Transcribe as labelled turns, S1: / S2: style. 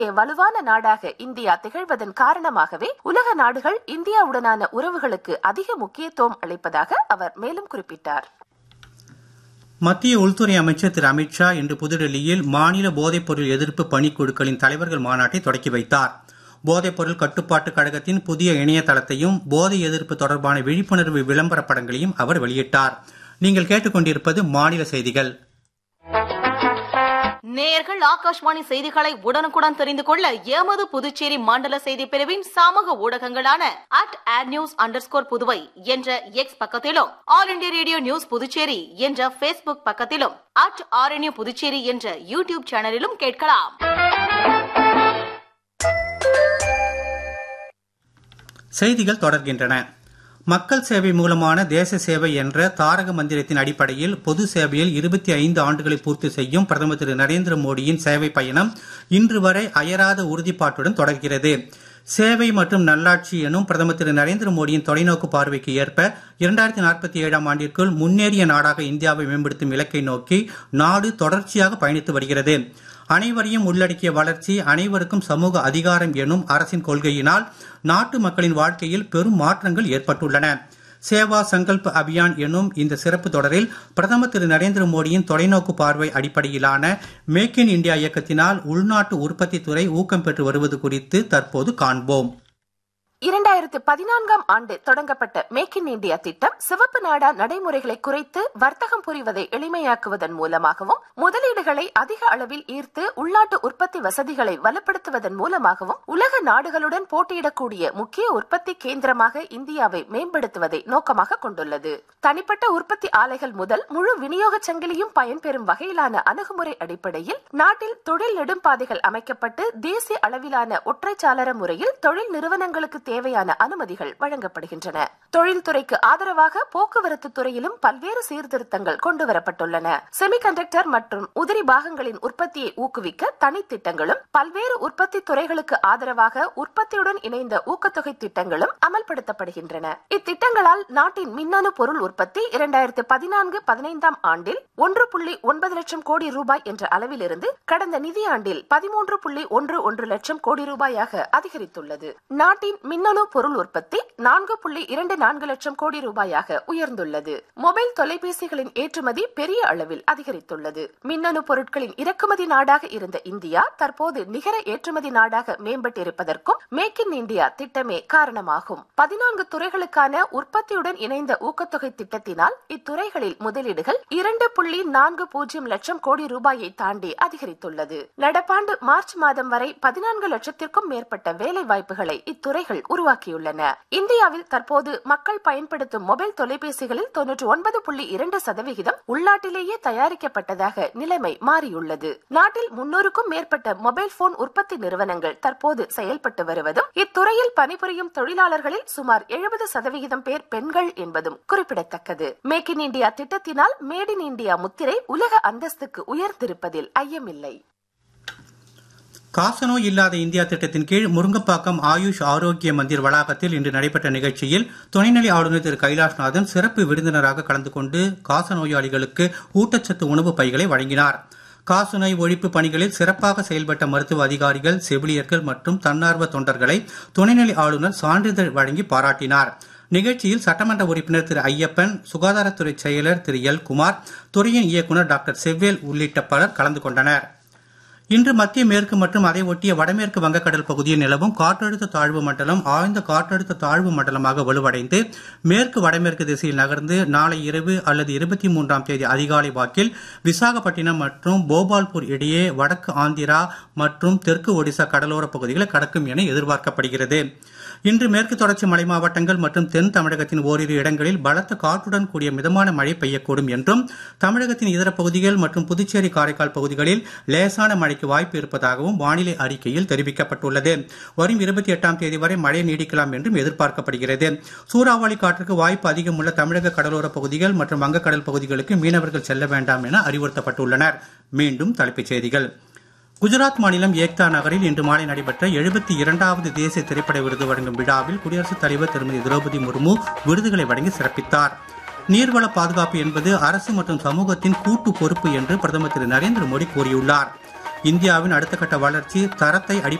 S1: வலுவான நாடாக இந்தியா திகழ்வதன் காரணமாகவே உலக நாடுகள் இந்தியாவுடனான உறவுகளுக்கு அதிக முக்கியத்துவம் அளிப்பதாக அவர் மேலும் குறிப்பிட்டார்
S2: மத்திய உள்துறை அமைச்சர் திரு அமித்ஷா இன்று புதுடெல்லியில் மாநில போதைப்பொருள் எதிர்ப்பு பணிக்குழுக்களின் தலைவர்கள் மாநாட்டை தொடக்கி வைத்தார் போதைப்பொருள் கட்டுப்பாட்டு கழகத்தின் புதிய இணையதளத்தையும் போதை எதிர்ப்பு தொடர்பான விழிப்புணர்வு விளம்பர படங்களையும் அவர் வெளியிட்டார் நீங்கள் கேட்டுக்கொண்டிருப்பது மாநில செய்திகள்
S3: நேயர்கள் ஆகாஷ்வாணி செய்திகளை உடனுக்குடன் தெரிந்து கொள்ள எமது புதுச்சேரி மண்டல செய்தி பிரிவின் சமூக ஊடகங்களான at ad news under Puduvai என்ற எக்ஸ் பக்கத்திலும் All India Radio news Puducherry என்ற பேஸ்புக் பக்கத்திலும் அட் ஆர்என்யூ புதுச்சேரி என்ற யூடியூப் சேனலிலும் கேட்கலாம்
S2: செய்திகள் தொடர்கின்றன மக்கள் சேவை மூலமான தேச சேவை என்ற தாரக மந்திரத்தின் அடிப்படையில் பொது சேவையில் இருபத்தி ஐந்து ஆண்டுகளை பூர்த்தி செய்யும் பிரதமர் திரு நரேந்திர மோடியின் சேவை பயணம் இன்று வரை அயராத உறுதிப்பாட்டுடன் தொடர்கிறது சேவை மற்றும் நல்லாட்சி எனும் பிரதமர் திரு நரேந்திர மோடியின் தொலைநோக்கு பார்வைக்கு ஏற்ப இரண்டாயிரத்தி நாற்பத்தி ஏழாம் ஆண்டிற்குள் முன்னேறிய நாடாக இந்தியாவை மேம்படுத்தும் இலக்கை நோக்கி நாடு தொடர்ச்சியாக பயணித்து வருகிறது அனைவரையும் உள்ளடக்கிய வளர்ச்சி அனைவருக்கும் சமூக அதிகாரம் எனும் அரசின் கொள்கையினால் நாட்டு மக்களின் வாழ்க்கையில் பெரும் மாற்றங்கள் ஏற்பட்டுள்ளன சேவா சங்கல்ப் அபியான் எனும் இந்த சிறப்பு தொடரில் பிரதமர் திரு நரேந்திர மோடியின் தொலைநோக்கு பார்வை அடிப்படையிலான மேக் இன் இந்தியா இயக்கத்தினால் உள்நாட்டு உற்பத்தி துறை ஊக்கம் பெற்று வருவது குறித்து தற்போது காண்போம்
S1: இரண்டாயிரத்து பதினான்காம் ஆண்டு தொடங்கப்பட்ட மேக் இன் இந்தியா திட்டம் சிவப்பு நாடா நடைமுறைகளை குறைத்து வர்த்தகம் புரிவதை எளிமையாக்குவதன் மூலமாகவும் முதலீடுகளை அதிக அளவில் ஈர்த்து உள்நாட்டு உற்பத்தி வசதிகளை வலுப்படுத்துவதன் மூலமாகவும் உலக நாடுகளுடன் போட்டியிடக்கூடிய முக்கிய உற்பத்தி கேந்திரமாக இந்தியாவை மேம்படுத்துவதை நோக்கமாக கொண்டுள்ளது தனிப்பட்ட உற்பத்தி ஆலைகள் முதல் முழு விநியோக சங்கிலியும் பயன்பெறும் வகையிலான அணுகுமுறை அடிப்படையில் நாட்டில் தொழில் நெடும்பாதைகள் அமைக்கப்பட்டு தேசிய அளவிலான ஒற்றைச்சாளர முறையில் தொழில் நிறுவனங்களுக்கு தேவையான அனுமதிகள் வழங்கப்படுகின்றன தொழில்துறைக்கு ஆதரவாக போக்குவரத்து துறையிலும் பல்வேறு சீர்திருத்தங்கள் கொண்டுவரப்பட்டுள்ளன செமிகண்டக்டர் மற்றும் உதிரி பாகங்களின் உற்பத்தியை ஊக்குவிக்க தனித்திட்டங்களும் பல்வேறு உற்பத்தி துறைகளுக்கு ஆதரவாக உற்பத்தியுடன் இணைந்த ஊக்கத்தொகை திட்டங்களும் அமல்படுத்தப்படுகின்றன இத்திட்டங்களால் நாட்டின் மின்னணு பொருள் உற்பத்தி இரண்டாயிரத்து பதினான்கு பதினைந்தாம் ஆண்டில் ஒன்று புள்ளி ஒன்பது லட்சம் கோடி ரூபாய் என்ற அளவிலிருந்து கடந்த நிதியாண்டில் பதிமூன்று புள்ளி ஒன்று ஒன்று லட்சம் கோடி ரூபாயாக அதிகரித்துள்ளது நாட்டின் மின்னணு பொருள் உற்பத்தி நான்கு புள்ளி இரண்டு நான்கு லட்சம் கோடி ரூபாயாக உயர்ந்துள்ளது மொபைல் தொலைபேசிகளின் ஏற்றுமதி பெரிய அளவில் அதிகரித்துள்ளது மின்னணு பொருட்களின் இறக்குமதி நாடாக இருந்த இந்தியா தற்போது நிகர ஏற்றுமதி நாடாக மேம்பட்டிருப்பதற்கும் மேக் இன் இந்தியா திட்டமே காரணமாகும் பதினான்கு துறைகளுக்கான உற்பத்தியுடன் இணைந்த ஊக்கத்தொகை திட்டத்தினால் இத்துறைகளில் முதலீடுகள் இரண்டு புள்ளி நான்கு பூஜ்ஜியம் லட்சம் கோடி ரூபாயை தாண்டி அதிகரித்துள்ளது நடப்பாண்டு மார்ச் மாதம் வரை பதினான்கு லட்சத்திற்கும் மேற்பட்ட வேலை வாய்ப்புகளை இத்துறைகள் உருவாக்கியுள்ளன இந்தியாவில் தற்போது மக்கள் பயன்படுத்தும் மொபைல் தொலைபேசிகளில் தொன்னூற்றி ஒன்பது புள்ளி இரண்டு சதவிகிதம் உள்நாட்டிலேயே தயாரிக்கப்பட்டதாக நிலைமை மாறியுள்ளது நாட்டில் முன்னூறுக்கும் மேற்பட்ட மொபைல் போன் உற்பத்தி நிறுவனங்கள் தற்போது செயல்பட்டு வருவதும் இத்துறையில் பணிபுரியும் தொழிலாளர்களில் சுமார் எழுபது சதவிகிதம் பேர் பெண்கள் என்பதும் குறிப்பிடத்தக்கது மேக் இன் இந்தியா திட்டத்தினால் மேட் இன் இந்தியா முத்திரை உலக அந்தஸ்துக்கு உயர்ந்திருப்பதில் ஐயமில்லை
S2: காசநோய் இல்லாத இந்தியா திட்டத்தின் கீழ் முருங்கப்பாக்கம் ஆயுஷ் ஆரோக்கிய மந்திர் வளாகத்தில் இன்று நடைபெற்ற நிகழ்ச்சியில் துணைநிலை ஆளுநர் திரு கைலாஷ்நாதன் சிறப்பு விருந்தினராக கலந்து கொண்டு காசநோயாளிகளுக்கு ஊட்டச்சத்து உணவு பைகளை வழங்கினார் காசநோய் ஒழிப்பு பணிகளில் சிறப்பாக செயல்பட்ட மருத்துவ அதிகாரிகள் செவிலியர்கள் மற்றும் தன்னார்வ தொண்டர்களை துணைநிலை ஆளுநர் சான்றிதழ் வழங்கி பாராட்டினார் நிகழ்ச்சியில் சட்டமன்ற உறுப்பினர் திரு ஐயப்பன் சுகாதாரத்துறை செயலர் திரு எல் குமார் துறையின் இயக்குநர் டாக்டர் செவ்வேல் உள்ளிட்ட பலர் கலந்து கொண்டனர் இன்று மத்திய மேற்கு மற்றும் அதை ஒட்டிய வடமேற்கு வங்கக்கடல் பகுதியில் நிலவும் காற்றழுத்த தாழ்வு மண்டலம் ஆழ்ந்த காற்றழுத்த தாழ்வு மண்டலமாக வலுவடைந்து மேற்கு வடமேற்கு திசையில் நகர்ந்து நாளை இரவு அல்லது இருபத்தி மூன்றாம் தேதி அதிகாலை வாக்கில் விசாகப்பட்டினம் மற்றும் போபால்பூர் இடையே வடக்கு ஆந்திரா மற்றும் தெற்கு ஒடிசா கடலோர பகுதிகளை கடக்கும் என எதிர்பார்க்கப்படுகிறது இன்று மேற்கு தொடர்ச்சி மலை மாவட்டங்கள் மற்றும் தென் தமிழகத்தின் ஓரிரு இடங்களில் பலத்த காற்றுடன் கூடிய மிதமான மழை பெய்யக்கூடும் என்றும் தமிழகத்தின் இதர பகுதிகள் மற்றும் புதுச்சேரி காரைக்கால் பகுதிகளில் லேசான மழைக்கு வாய்ப்பு இருப்பதாகவும் வானிலை அறிக்கையில் தெரிவிக்கப்பட்டுள்ளது வரும் இருபத்தி எட்டாம் தேதி வரை மழை நீடிக்கலாம் என்றும் எதிர்பார்க்கப்படுகிறது சூறாவளி காற்றுக்கு வாய்ப்பு அதிகம் உள்ள தமிழக கடலோர பகுதிகள் மற்றும் வங்கக்கடல் பகுதிகளுக்கு மீனவர்கள் செல்ல வேண்டாம் என அறிவுறுத்தப்பட்டுள்ளனர் மீண்டும் தலைப்புச் செய்திகள் குஜராத் மாநிலம் ஏக்தா நகரில் இன்று மாலை நடைபெற்ற எழுபத்தி இரண்டாவது தேசிய திரைப்பட விருது வழங்கும் விழாவில் குடியரசுத் தலைவர் திருமதி திரௌபதி முர்மு விருதுகளை வழங்கி சிறப்பித்தார் நீர்வள பாதுகாப்பு என்பது அரசு மற்றும் சமூகத்தின் கூட்டு பொறுப்பு என்று பிரதமர் திரு நரேந்திர மோடி கூறியுள்ளார் இந்தியாவின் அடுத்த கட்ட வளர்ச்சி தரத்தை